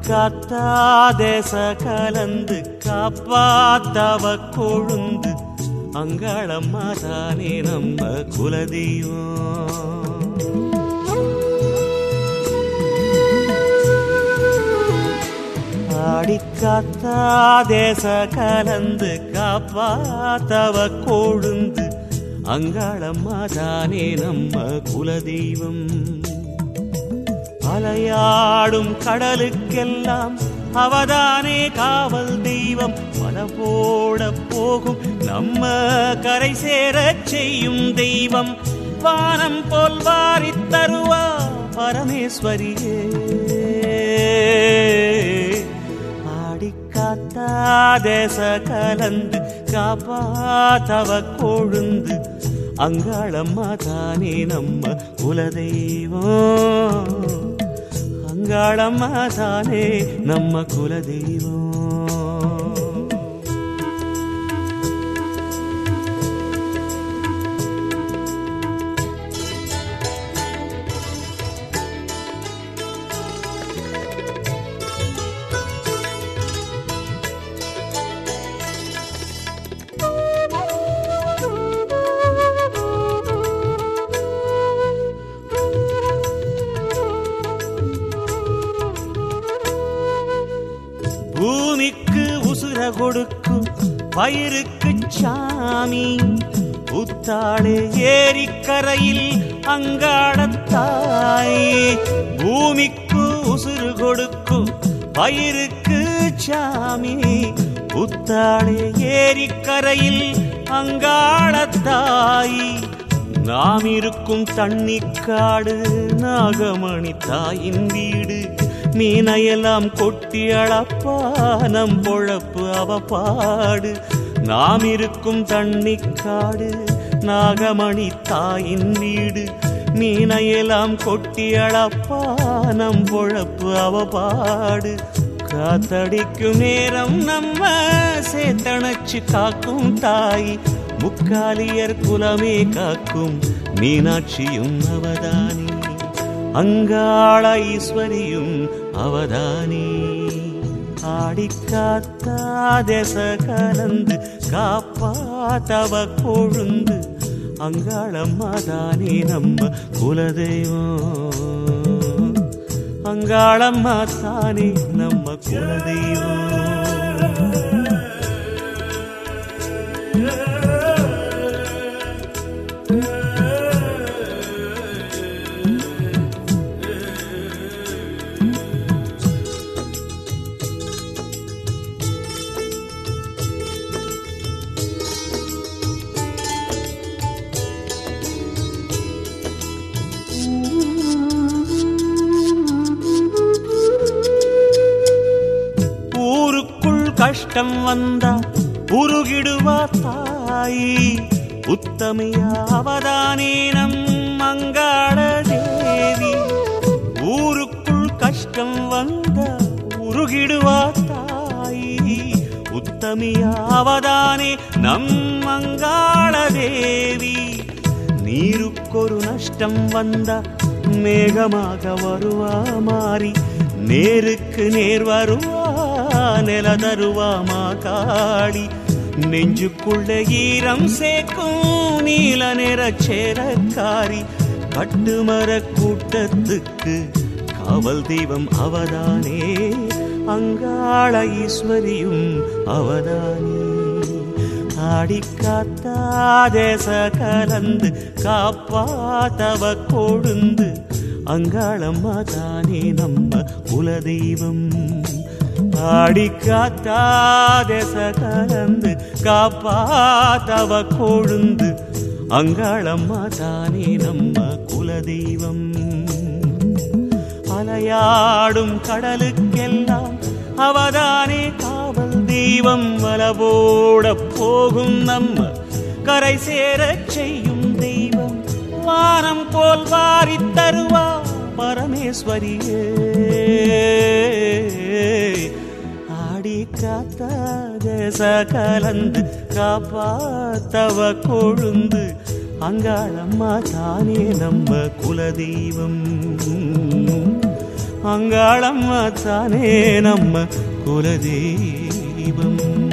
ஆடிக்காத்தா தேச கலந்து காப்பாத்தவ கொழுந்து அங்காளம்மா தானே நம்ம குலதெய்வம் ஆடிக்காத்தா தேச கலந்து காப்பாத்தவ கொழுந்து அங்காளம்மா தானே நம்ம குலதெய்வம் அலையாடும் கடலுக்கெல்லாம் அவதானே காவல் தெய்வம் மன போட போகும் நம்ம கரை சேரச் செய்யும் தெய்வம் வானம் போல் வாரித் தருவா பரமேஸ்வரியே ஆடிக்காத்தா தேச கலந்து காப்பாத்தவ கொழுந்து அங்காளம்மா தானே நம்ம குலதெய்வம் அங்காளம்மா தானே நம்ம குலதெய்வம் பூமிக்கு உசுர கொடுக்கும் பயிருக்கு சாமி புத்தாளே ஏரிக்கரையில் அங்காளத்தாய் பூமிக்கு உசுறு கொடுக்கும் பயிருக்கு சாமி புத்தாளே ஏரிக்கரையில் அங்காளத்தாய் நாம் இருக்கும் தண்ணிக்காடு நாகமணி தாயின் வீடு மீனையெல்லாம் கொட்டி அளப்பா நம் பொழப்பு அவ பாடு நாம் இருக்கும் தண்ணிக்காடு நாகமணி தாயின் வீடு மீனையெல்லாம் கொட்டி அளப்பா நம் பொழப்பு அவ பாடு காத்தடிக்கும் நேரம் நம்ம சேத்தணைச்சு காக்கும் தாய் முக்காலியர் குலமே காக்கும் மீனாட்சியும் அவதானி அங்காள ஈஸ்வரியும் அவதானி ஆடிக்காத்தா தேச கலந்து காப்பாத்தவ கொழுந்து அங்காளம்மா தானே நம்ம குலதெய்வம் அங்காளம்மா தானே நம்ம குலதெய்வம் ஊருக்குள் கஷ்டம் வந்தா உருகிடுவா தாயி உத்தமையா அவதானே நம் மங்காள தேவி ஊருக்குள் கஷ்டம் வந்தா உருகிடுவா தாயி உத்தமியா அவதானே நம் மங்காள தேவி நீருக்கொரு நஷ்டம் வந்தா மேகமாக வருவா மாறி நேருக்கு நேர் வருவா நில தருவாமா காடி நெஞ்சுக்குள்ள ஈரம் சேர்க்கும் நீல நிற சேரக்காரி கட்டுமர கூட்டத்துக்கு காவல் தெய்வம் அவதானே அங்காள ஈஸ்வரியும் அவதானே ஆடிக்காத்தா தேச கலந்து காப்பாத்தவ கொழுந்து அங்காளம்மா தானே நம்ம குலதெய்வம் ஆடிக்காத்தா தேச கலந்து காப்பாத்தவ கொழுந்து அங்காளம்மா தானே நம்ம குலதெய்வம் அலையாடும் கடலுக்கெல்லாம் அவதானே காவல் தெய்வம் வலபோட போகும் நம்ம கரை சேரச் செய்யும் தெய்வம் வானம் போல் வாரித் தருவா பரமேஸ்வரியே ஆடி காத்தா தேச கலந்து காப்பாத்தவ கொழுந்து அங்காளம்மா தானே நம்ம குலதெய்வம் அங்காளம்மா தானே நம்ம குலதெய்வம்